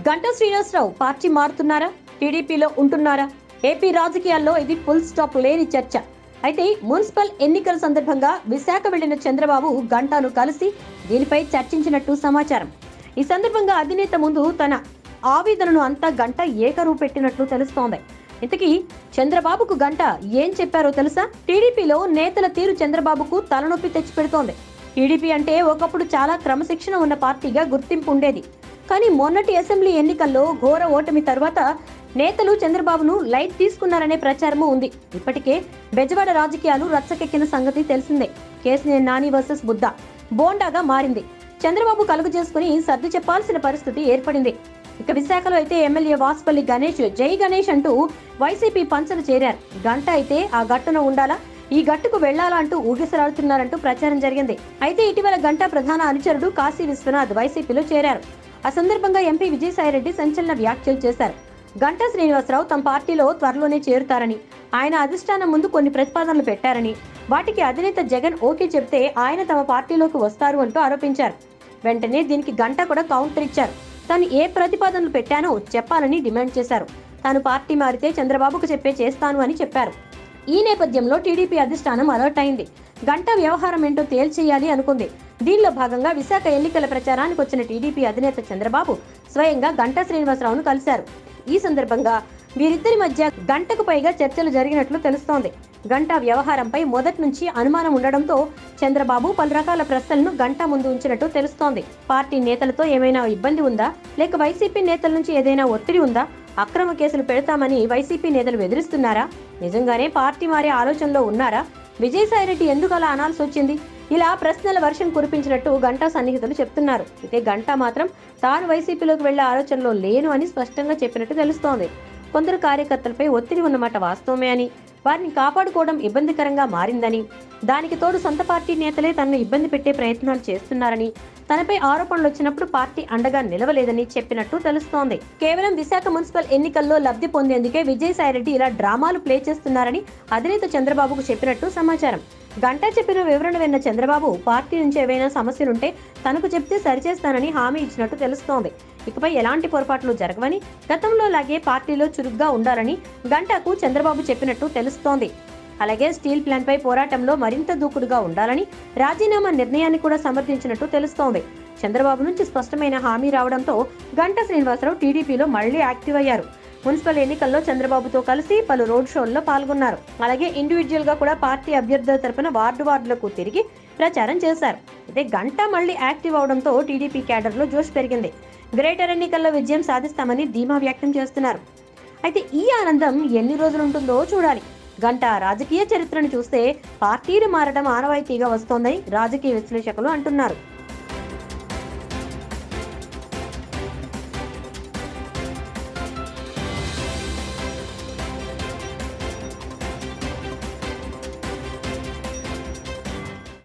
Ganta Srinivasarao party మారుతున్నారా టీడీపీలో ఉంటున్నారా AP రాజకీయాల్లో ఇది ఫుల్ స్టాప్ లేని చర్చ అయితే మున్సిపల్ ఎన్నికల సందర్భంగా విశాఖ వెళ్లిన చంద్రబాబు గంటాను కలిసి దీనిపై చర్చించినట్టు సమాచారం ఈ సందర్భంగా అధినేత ముందు తన ఆవేదనను అంతా గంట ఏకరువు పెట్టినట్లు తెలుస్తోంది ఇంతకీ చంద్రబాబుకు గంట ఏం చెప్పారో తెలుసా టీడీపీలో నేతల తీరు చంద్రబాబుకు తలనొప్పి తెచ్చిపెడుతోంది టీడీపీ అంటే ఒకప్పుడు చాలా క్రమశిక్షణ ఉన్న పార్టీగా గుర్తింపు ఉండేది కానీ మొన్నటి అసెంబ్లీ ఎన్నికల్లో ఘోర ఓటమి తర్వాత నేతలు చంద్రబాబును లైట్ తీసుకున్నారనే ప్రచారము ఉంది ఇప్పటికే బెజవాడ రాజకీయాలు రచ్చకెక్కిన సంగతి తెలిసిందే కేసీఆర్ నాని వర్సెస్ బుద్ధ బోండాగా మారింది చంద్రబాబు కలుగు చేసుకుని సర్ది చెప్పాల్సిన పరిస్థితి ఏర్పడింది ఇక విశాఖలో అయితే ఎమ్మెల్యే వాసుపల్లి గణేష్ జై గణేష్ అంటూ వైసీపీ పంచలు చేరారు గంట అయితే ఆ గట్టున ఉండాలా ఈ గట్టుకు వెళ్లాలా అంటూ ఊగిసలాడుతున్నారంటూ ప్రచారం జరిగింది అయితే ఇటీవల గంట ప్రధాన అనుచరుడు కాశీ విశ్వనాథ్ వైసీపీలో చేరారు ఆ సందర్భంగా ఎంపీ విజయసాయిరెడ్డి సంచలన వ్యాఖ్యలు చేశారు గంటా శ్రీనివాసరావు తమ పార్టీలో త్వరలోనే చేరుతారని ఆయన అధిష్టానం ముందు కొన్ని ప్రతిపాదనలు పెట్టారని వాటికి అధినేత జగన్ ఓకే చెప్తే ఆయన తమ పార్టీలోకి వస్తారు అంటూ ఆరోపించారు వెంటనే దీనికి గంట కూడా కౌంటర్ ఇచ్చారు తాను ఏ ప్రతిపాదనలు పెట్టానో చెప్పాలని డిమాండ్ చేశారు తాను పార్టీ మారితే చంద్రబాబుకు చెప్పే చేస్తాను అని చెప్పారు ఈ నేపథ్యంలో టీడీపీ అధిష్టానం అలర్ట్ అయింది గంట వ్యవహారం ఏంటో తేల్చేయాలి అనుకుంది దీనిలో భాగంగా విశాఖ ఎన్నికల ప్రచారానికి వచ్చిన టీడీపీ అధినేత చంద్రబాబు స్వయంగా గంటా శ్రీనివాసరావును కలిశారు ఈ సందర్భంగా వీరిద్దరి మధ్య గంటకు పైగా చర్చలు జరిగినట్లు తెలుస్తోంది గంటా వ్యవహారంపై మొదటి నుంచి అనుమానం ఉండడంతో చంద్రబాబు పలు రకాల ప్రశ్నలను గంటా ముందు ఉంచినట్టు తెలుస్తోంది పార్టీ నేతలతో ఏమైనా ఇబ్బంది ఉందా లేక వైసీపీ నేతల నుంచి ఏదైనా ఒత్తిడి ఉందా అక్రమ కేసులు పెడతామని వైసీపీ నేతలు బెదిరిస్తున్నారా నిజంగానే పార్టీ మారే ఆలోచనలో ఉన్నారా విజయసాయిరెడ్డి ఎందుకు అలా అనాల్సి వచ్చింది ఇలా ప్రశ్నల వర్షం కురిపించినట్టు గంటా సన్నిహితులు చెప్తున్నారు అయితే గంటా మాత్రం తాను వైసీపీలోకి వెళ్లే ఆలోచనలో లేను అని స్పష్టంగా చెప్పినట్టు తెలుస్తోంది కొందరు కార్యకర్తలపై ఒత్తిడి ఉన్నమాట వాస్తవమే అని వారిని కాపాడుకోవడం ఇబ్బందికరంగా మారిందని దానికి తోడు సొంత పార్టీ నేతలే తనను ఇబ్బంది పెట్టే ప్రయత్నాలు చేస్తున్నారని తనపై ఆరోపణలు వచ్చినప్పుడు పార్టీ అండగా నిలవలేదని చెప్పినట్టు తెలుస్తోంది కేవలం విశాఖ మున్సిపల్ ఎన్నికల్లో లబ్ధి పొందేందుకే విజయసాయిరెడ్డి ఇలా డ్రామాలు ప్లే చేస్తున్నారని అధినేత చంద్రబాబుకు చెప్పినట్టు సమాచారం గంటా చెప్పిన వివరణ విన్న చంద్రబాబు పార్టీ నుంచి ఏవైనా సమస్యలుంటే తనకు చెప్తే సరిచేస్తానని హామీ ఇచ్చినట్టు తెలుస్తోంది ఇకపై ఎలాంటి పొరపాట్లు జరగవని గతంలో లాగే పార్టీలో చురుగ్గా ఉండాలని గంటాకు చంద్రబాబు చెప్పినట్టు తెలుస్తోంది అలాగే స్టీల్ ప్లాంట్ పై పోరాటంలో మరింత దూకుడుగా ఉండాలని రాజీనామా నిర్ణయాన్ని కూడా సమర్థించినట్టు తెలుస్తోంది చంద్రబాబు నుంచి స్పష్టమైన హామీ రావడంతో గంటా శ్రీనివాసరావు టీడీపీలో మళ్లీ యాక్టివ్ అయ్యారు మున్సిపల్ ఎన్నికల్లో చంద్రబాబుతో కలిసి పలు రోడ్ షోల్లో పాల్గొన్నారు అలాగే ఇండివిజువల్ గా కూడా పార్టీ అభ్యర్థుల తరపున వార్డు వార్డులకు తిరిగి ప్రచారం చేశారు అయితే గంటా మళ్లీ యాక్టివ్ అవడంతో టీడీపీ క్యాడర్లో జోష్ పెరిగింది గ్రేటర్ ఎన్నికల్లో విజయం సాధిస్తామని ధీమా వ్యక్తం చేస్తున్నారు అయితే ఈ ఆనందం ఎన్ని రోజులు ఉంటుందో చూడాలి గంట రాజకీయ చరిత్రను చూస్తే పార్టీలు మారడం ఆనవాయితీగా వస్తోందని రాజకీయ విశ్లేషకులు అంటున్నారు